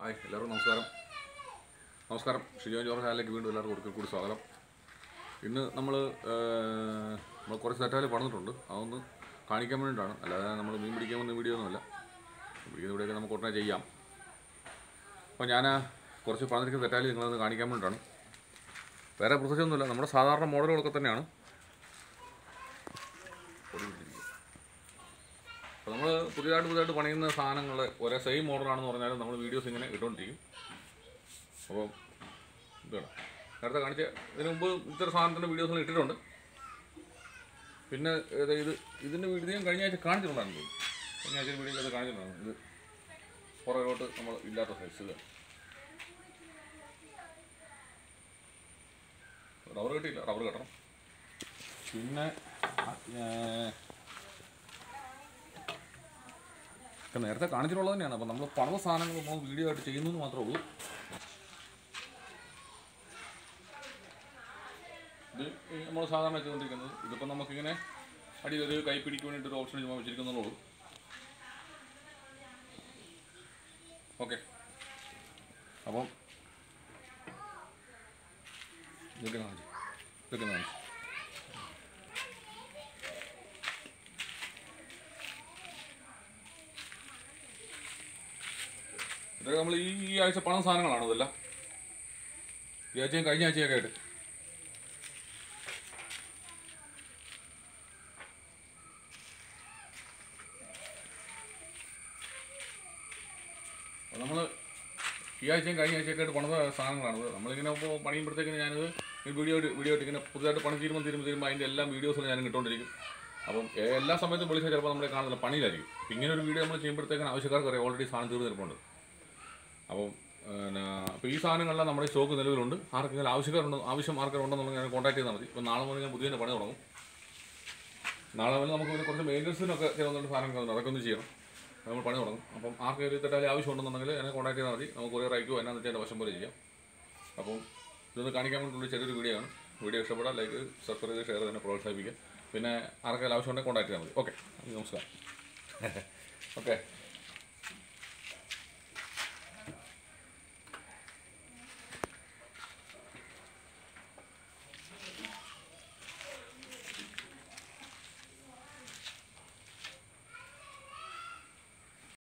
Hi എല്ലാവർക്കും നമസ്കാരം നമസ്കാരം ഷിജോൻ ജോർജ് ഹാലിലേക്ക് വീണ്ടും എല്ലാവർക്കും ഒരിക്കൽ കൂടി സ്വാഗതം ഇന്ന് നമ്മൾ നമ്മൾ കുറച്ച് സെറ്റാല് പണിതിട്ടുണ്ട് അതൊന്ന് കാണിക്കാൻ വേണ്ടിയിട്ടാണ് അല്ലാതെ നമ്മൾ മീൻ പിടിക്കാൻ വന്ന വീഡിയോ ഒന്നുമല്ല പിടിക്കുന്ന വീഡിയോ നമുക്ക് ഉടനെ ചെയ്യാം അപ്പോൾ ഞാൻ കുറച്ച് പണിതിരിക്കുന്ന സെറ്റാല് നിങ്ങളൊന്ന് കാണിക്കാൻ വേണ്ടിയിട്ടാണ് വേറെ പ്രത്യേകിച്ചൊന്നുമില്ല നമ്മുടെ സാധാരണ മോഡലുകളൊക്കെ തന്നെയാണ് അപ്പോൾ നമ്മൾ പുതിയതായിട്ട് പുതിയതായിട്ട് പണിയുന്ന സാധനങ്ങൾ ഒരേ സെയിം മോഡലാണെന്ന് പറഞ്ഞാലും നമ്മൾ വീഡിയോസ് ഇങ്ങനെ ഇട്ടുകൊണ്ടിരിക്കും അപ്പോൾ ഇതാണ് നേരത്തെ കാണിച്ച ഇതിന് മുമ്പ് ഇത്തരം സാധനത്തിൻ്റെ വീഡിയോസ് ഇട്ടിട്ടുണ്ട് പിന്നെ ഇത് ഇത് ഇതിൻ്റെ വീഡിയോ ഞാൻ കഴിഞ്ഞ ആഴ്ച കാണിച്ചിട്ടുണ്ടായിരുന്നു തോന്നുന്നു. കഴിഞ്ഞ ആഴ്ച വീഡിയോ ഇത് കാണിച്ചിട്ടുണ്ടായിരുന്നു ഇത് പുറകോട്ട് നമ്മൾ ഇല്ലാത്ത സൈസ് ഇത് റബ്ബർ കെട്ടിയില്ല റബ്ബർ കെട്ടണം പിന്നെ ഏർ, ഒക്കെ നേരത്തെ കാണിച്ചിട്ടുള്ളത് തന്നെയാണ് അപ്പോൾ നമ്മൾ പണിത സാധനങ്ങൾ നമ്മൾ വീഡിയോ ആയിട്ട് ചെയ്യുന്നു എന്ന് മാത്രമേ ഉള്ളൂ ഇത് നമ്മൾ സാധാരണ ചെയ്തുകൊണ്ടിരിക്കുന്നത് ഇതിപ്പോൾ നമുക്കിങ്ങനെ അടിയിൽ ഒരു കൈപ്പിടിക്ക് വേണ്ടിയിട്ട് ഒരു ഓപ്ഷൻ ചുമ്മാ വെച്ചിരിക്കുന്നുള്ളൂ ഓക്കെ അപ്പം ഇതൊക്കെ കാണിച്ചു ഇതൊക്കെ കാണിച്ചു ഇതൊക്കെ നമ്മൾ ഈ ഈ ആഴ്ച പണം സാധനങ്ങളാണ് ഇതെല്ലാം ഈ ആഴ്ചയും കഴിഞ്ഞ ആഴ്ചയൊക്കെ ആയിട്ട് നമ്മൾ ഈ ആഴ്ചയും കഴിഞ്ഞ ആഴ്ചയൊക്കെ ആയിട്ട് പണിത സാധനങ്ങളാണിത് നമ്മളിങ്ങനെ ഇപ്പോൾ പണിയുമ്പോഴത്തേക്കിന് ഞാനിത് ഈ വീഡിയോ വീഡിയോ ഇട്ട് ഇങ്ങനെ പുതുതായിട്ട് പണി തീരുമ്പോൾ തീരുമ്പോൾ തീരുമ്പോൾ അതിൻ്റെ എല്ലാ വീഡിയോസും ഞാൻ ഇട്ടുകൊണ്ടിരിക്കും അപ്പം എ- എല്ലാ സമയത്തും വിളിച്ചാൽ ചിലപ്പോൾ നമ്മളെ കാണുന്നില്ല പണിയിലായിരിക്കും അപ്പം ഇങ്ങനെ ഒരു വീഡിയോ നമ്മൾ ചെയ്യുമ്പോഴത്തേക്കിന് ആവശ്യക്കാർക്ക് അറിയാം ഓൾറെഡി സാധനം തീർന്ന് നിൽപ്പുണ്ട് അപ്പം പിന്നെ അപ്പോൾ ഈ സാധനങ്ങളെല്ലാം നമ്മുടെ സ്റ്റോക്ക് നിലവിലുണ്ട് ആർക്കെങ്കിലും ആവശ്യക്കാരുണ്ടോ ആവശ്യം ആർക്കാരുണ്ടെന്നുണ്ടെങ്കിൽ ഞാൻ കോൺടാക്ട് ചെയ്താൽ മതി ഇപ്പം നാളെ മുതൽ ഞാൻ പുതിയ പണി തുടങ്ങും നാളെ മുതൽ നമുക്ക് പിന്നെ കുറച്ച് മെയിൻ്റനൻസിനൊക്കെ ചില സാധനങ്ങൾ ഉണ്ട്. അതൊക്കെ ഒന്ന് ചെയ്യണം നമ്മൾ പണി തുടങ്ങും അപ്പം ആർക്കെങ്കിലും തെറ്റാലും ആവശ്യമുണ്ടെന്നുണ്ടെങ്കിൽ എന്നെ കോൺടാക്ട് ചെയ്താൽ മതി നമുക്ക് കുറേ അയക്കുമോ എന്നാന്ന് വെച്ചാൽ എൻ്റെ വശം പോലെ ചെയ്യാം അപ്പം ഇതൊന്ന് കാണിക്കാൻ വേണ്ടിയുള്ള ചെറിയൊരു വീഡിയോ ആണ് വീഡിയോ ഇഷ്ടപ്പെട്ടാൽ ലൈക്ക് സബ്സ്ക്രൈബ് ചെയ്ത് ഷെയർ തന്നെ പ്രോത്സാഹിപ്പിക്കുക പിന്നെ ആർക്കെങ്കിലും ആവശ്യമുണ്ടെങ്കിൽ കോൺടാക്ട് ചെയ്താൽ മതി ഓക്കെ നമസ്കാരം ഓക്കെ